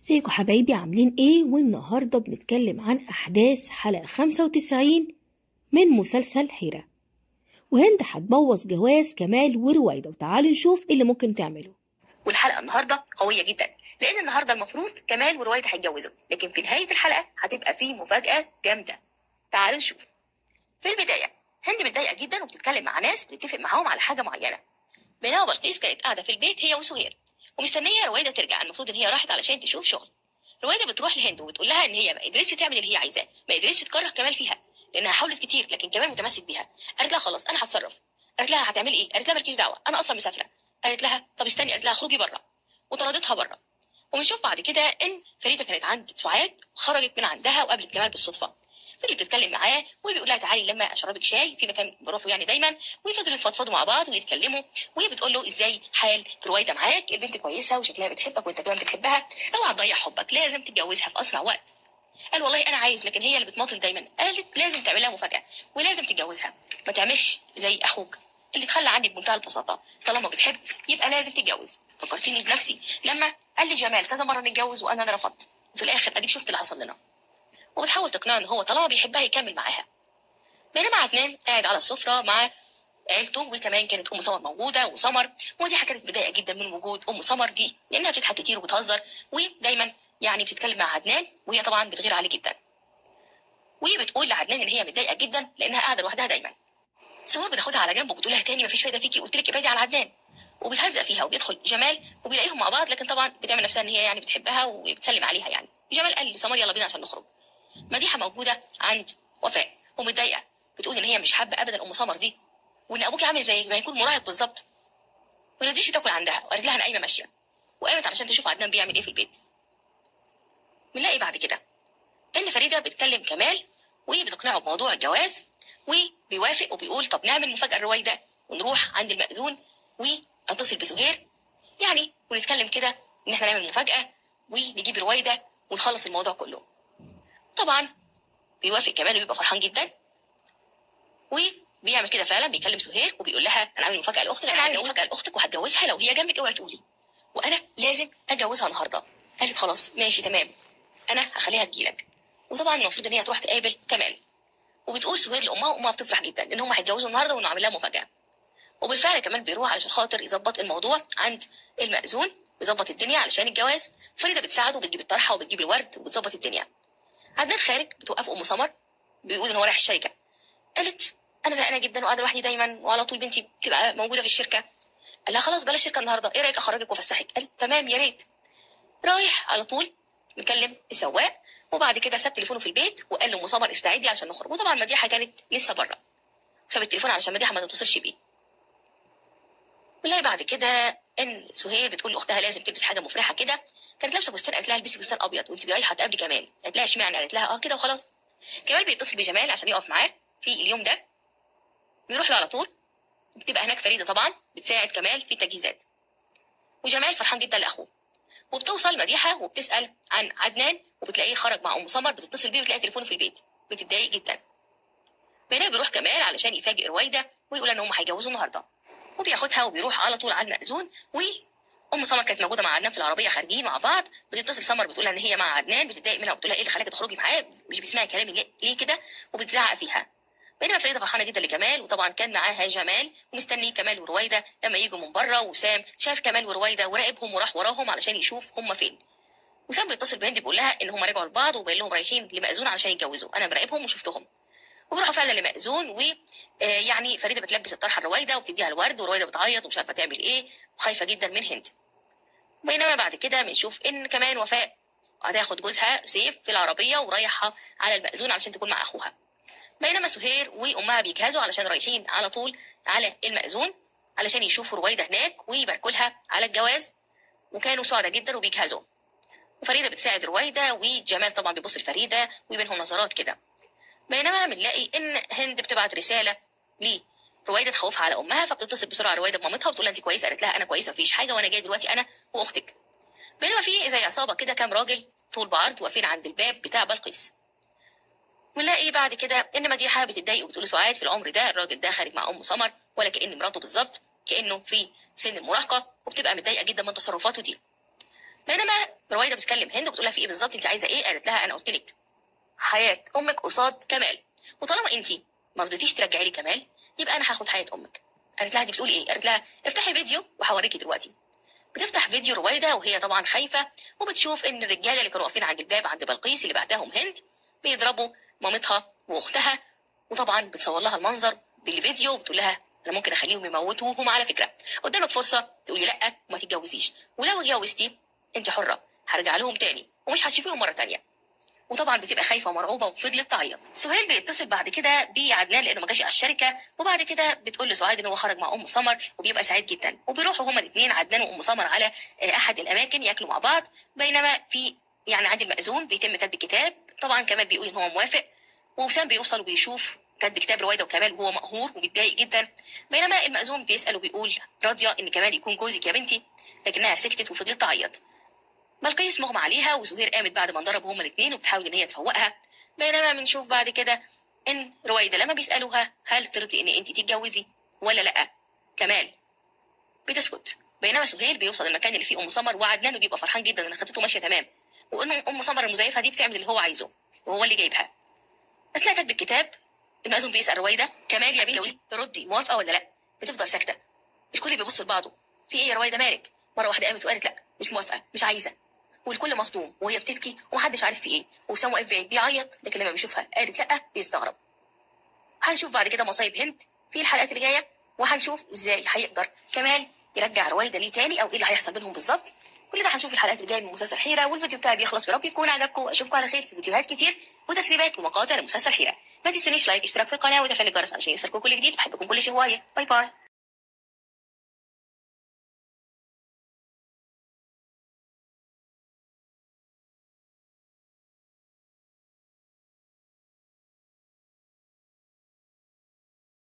ازيكم حبايبي عاملين ايه والنهاردة بنتكلم عن أحداث حلقة 95 من مسلسل حيرة وهند هتبوظ جواز كمال ورويدة وتعالوا نشوف ايه اللي ممكن تعمله والحلقه النهارده قويه جدا لان النهارده المفروض كمال ورويدة هيتجوزوا لكن في نهايه الحلقه هتبقى في مفاجاه جامده تعالوا نشوف في البدايه هند متضايقه جدا وبتتكلم مع ناس بتتفق معاهم على حاجه معينه بينما بلقيس كانت قاعده في البيت هي وسهير ومستنيه رويدة ترجع المفروض ان هي راحت علشان تشوف شغل رويدة بتروح لهند وبتقول لها ان هي ما قدرتش تعمل اللي هي عايزاه ما قدرتش تكره كمال فيها لانها حاولت كتير لكن كمال متمسك بيها قالت لها خلاص انا هتصرف قالت لها هتعملي ايه قالت لها مالكيش دعوه انا اصلا مسافره قالت لها طب استني قالت لها اخرجي بره وطردتها بره وبنشوف بعد كده ان فريده كانت عند سعاد خرجت من عندها وقابلت كمال بالصدفه فضلت تتكلم معاه وبيقول لها تعالي لما اشربك شاي في مكان بروحه يعني دايما ويفضلوا يفضفضوا مع بعض ويتكلموا وهي بتقول له ازاي حال رويده معاك البنت كويسه وشكلها بتحبك وانت كمان بتحبها اوعى تضيع حبك لازم تتجوزها في اسرع وقت قال والله انا عايز لكن هي اللي بتماطل دايما قالت لازم تعملها مفاجاه ولازم تتجوزها ما تعملش زي اخوك اللي تخلى عندي بمنتهى البساطه طالما بتحب يبقى لازم تتجوز فكرتيني بنفسي لما قال لي جمال كذا مره نتجوز وانا انا رفضت وفي الاخر اديك شفت اللي حصل لنا وبتحاول تقنعه ان هو طالما بيحبها يكمل معاها بينما عدنان قاعد على السفره مع عيلته وكمان كانت ام سمر موجوده وسمر ودي كانت متضايقه جدا من وجود ام سمر دي لانها بتضحك كتير وبتهزر ودايما يعني بتتكلم مع عدنان وهي طبعا بتغير عليه جدا وهي بتقول لعدنان ان هي متضايقه جدا لانها قاعده لوحدها دايما سمر بتاخدها على جنب وبتقول لها تاني مفيش فايده فيكي قلت لك ابعدي على عدنان وبتهزق فيها وبيدخل جمال وبيلاقيهم مع بعض لكن طبعا بتعمل نفسها ان هي يعني بتحبها وبتسلم عليها يعني جمال قال لسمر يلا بينا عشان نخرج مديحه موجوده عند وفاء ومتضايقه بتقول ان هي مش حابه ابدا ام سمر دي وان ابوكي عامل زي ما يكون مراهق بالظبط ما رضيش تاكل عندها وقالت لها انا قايمه ماشيه وقامت علشان تشوف عدنان بيعمل ايه في البيت بنلاقي بعد كده ان فريده بتكلم كمال وبتقنعه بموضوع الجواز وبيوافق وبيقول طب نعمل مفاجاه الرويده ونروح عند المأذون واتصل بسهير يعني ونتكلم كده ان احنا نعمل مفاجاه ونجيب رويده ونخلص الموضوع كله طبعا بيوافق كمال وبيبقى فرحان جدا وبيعمل كده فعلا بيكلم سهير وبيقول لها انا عامل مفاجاه لاختك انا هتجوز مفاجاه لاختك وهتجوزها لو هي جنبك اوعي تقولي وانا لازم اتجوزها النهارده قالت خلاص ماشي تمام انا هخليها تجيلك وطبعا المفروض ان هي تروح تقابل كمال وبتقول سهير لامها وامها بتفرح جدا ان هم هيتجوزوا النهارده وانه عامل لها مفاجاه وبالفعل كمال بيروح علشان خاطر يظبط الموضوع عند المأذون ويظبط الدنيا علشان الجواز فريده بتساعده وبتجيب الطرحه وبتجيب الورد وبتظبط الدنيا عدنان خارج بتوقف ام سمر بيقول ان هو رايح الشركه قالت انا زهقانه جدا وقاعده لوحدي دايما وعلى طول بنتي بتبقى موجوده في الشركه قال لها خلاص بلاش شركه النهارده ايه رايك اخرجك وافسحك قالت تمام يا ريت رايح على طول مكلم السواق وبعد كده ساب تليفونه في البيت وقال لام سمر استعدي عشان نخرج وطبعا مديحه كانت لسه بره ساب التليفون علشان مديحه ما تتصلش بيه نلاقي بعد كده ان سهير بتقول لاختها لازم تلبس حاجه مفرحه كده كانت لابسه فستان قالت لها البسي فستان ابيض وانت رايحه تقابلي كمال قالت لها اشمعنى قالت لها اه كده وخلاص كمال بيتصل بجمال عشان يقف معاه في اليوم ده بيروح له على طول بتبقى هناك فريده طبعا بتساعد كمال في التجهيزات وجمال فرحان جدا لاخوه وبتوصل مديحه وبتسال عن عدنان وبتلاقيه خرج مع ام سمر بتتصل بيه بتلاقي تليفونه في البيت بتتضايق جدا بينما بيروح كمال علشان يفاجئ رويده ويقول ان هم هيجوزوا النهارده وبياخدها وبيروح على طول على المأذون وام سمر كانت موجوده مع عدنان في العربيه خارجين مع بعض بتتصل سمر بتقول ان هي مع عدنان بتتضايق منها وبتقول لها ايه اللي خلاكي تخرجي معاه مش بتسمعي كلامي ليه, ليه كده وبتزعق فيها بينما فريده فرحانه جدا لكمال وطبعا كان معاها جمال ومستني كمال ورويده لما يجوا من بره وسام شاف كمال ورويده وراقبهم وراح وراهم علشان يشوف هم فين وسام بيتصل بهند بيقول لها ان هم رجعوا لبعض وبين لهم رايحين لمأذون علشان يتجوزوا انا مراقبهم وشفتهم وبيروحوا فعلا لمأذون ويعني فريده بتلبس الطرحه لرويده وبتديها الورد ورويده بتعيط ومش عارفه تعمل ايه وخايفه جدا من هند بينما بعد كده بنشوف ان كمان وفاء هتاخد جوزها سيف في العربيه ورايحه على المأذون علشان تكون مع اخوها بينما سهير وامها بيجهزوا علشان رايحين على طول على المأذون علشان يشوفوا رويده هناك ويباركوا لها على الجواز وكانوا سعداء جدا وبيجهزوا وفريده بتساعد رويده وجمال طبعا بيبص لفريده وبينهم نظرات كده بينما بنلاقي ان هند بتبعت رساله لرويده تخوفها على امها فبتتصل بسرعه رويده بمامتها وتقول لها انت كويسه قالت لها انا كويسه مفيش حاجه وانا جاي دلوقتي انا واختك بينما في زي عصابه كده كام راجل طول بعرض واقفين عند الباب بتاع بلقيس ونلاقي بعد كده ان مديحه بتتضايق وبتقول سعاد في العمر ده الراجل ده خارج مع ام سمر ولا كان مراته بالظبط كانه في سن المراهقه وبتبقى متضايقه جدا من تصرفاته دي بينما رويده بتكلم هند وبتقول لها في ايه بالظبط انت عايزه ايه قالت لها انا قلت لك حياه امك قصاد كمال وطالما انت ما رضيتيش ترجعي لي كمال يبقى انا هاخد حياه امك قالت لها دي بتقول ايه قالت لها افتحي فيديو وهوريكي دلوقتي بتفتح فيديو رويده وهي طبعا خايفه وبتشوف ان الرجاله اللي كانوا واقفين عند الباب عند بلقيس اللي بعتهم هند بيضربوا مامتها واختها وطبعا بتصور لها المنظر بالفيديو وبتقول لها انا ممكن اخليهم يموتوهم على فكره قدامك فرصه تقولي لا وما تتجوزيش ولو اتجوزتي انت حره هرجع لهم تاني ومش هتشوفيهم مره تانيه وطبعا بتبقى خايفه ومرعوبه وفضلت تعيط سهيل بيتصل بعد كده بعدنان لانه ما جاش على الشركه وبعد كده بتقول لسعاد ان هو خرج مع ام سمر وبيبقى سعيد جدا وبيروحوا هما الاثنين عدنان وام سمر على آه، احد الاماكن ياكلوا مع بعض بينما في يعني عند المأذون بيتم كتب الكتاب طبعا كمال بيقول ان هو موافق ووسام بيوصل وبيشوف كاتب كتاب رويده وكمال وهو مقهور ومتضايق جدا بينما المأذون بيسأل وبيقول راضيه ان كمال يكون جوزك يا بنتي لكنها سكتت وفضلت تعيط بلقيس مغمى عليها وزهير قامت بعد ما انضربوا هما الاثنين وبتحاول ان هي تفوقها بينما بنشوف بعد كده ان رويده لما بيسالوها هل ترضي ان انت تتجوزي ولا لا كمال بتسكت بينما سهيل بيوصل المكان اللي فيه ام سمر وعدنان وبيبقى فرحان جدا ان خطته ماشيه تمام وان ام سمر المزيفه دي بتعمل اللي هو عايزه وهو اللي جايبها اثناء كتب الكتاب المأذون بيسال رويده كمال يا بنتي ردي موافقه ولا لا بتفضل ساكته الكل بيبص لبعضه في ايه يا رويده مالك مره واحده قامت وقالت لا مش موافقه مش عايزه والكل مصدوم وهي بتبكي ومحدش عارف في ايه وسام واقف بعيد بيعيط لكن لما بيشوفها قالت لا بيستغرب هنشوف بعد كده مصايب هند في الحلقات اللي جايه وهنشوف ازاي هيقدر كمال يرجع رويده ليه تاني او ايه اللي هيحصل بينهم بالظبط كل ده هنشوف الحلقات اللي جايه من مسلسل حيره والفيديو بتاعي بيخلص يا رب يكون عجبكم اشوفكم على خير في فيديوهات كتير وتسريبات ومقاطع لمسلسل حيره ما تنسونيش لايك اشتراك في القناه وتفعيل الجرس عشان يوصلكم كل جديد بحبكم كل شيء هوايه باي باي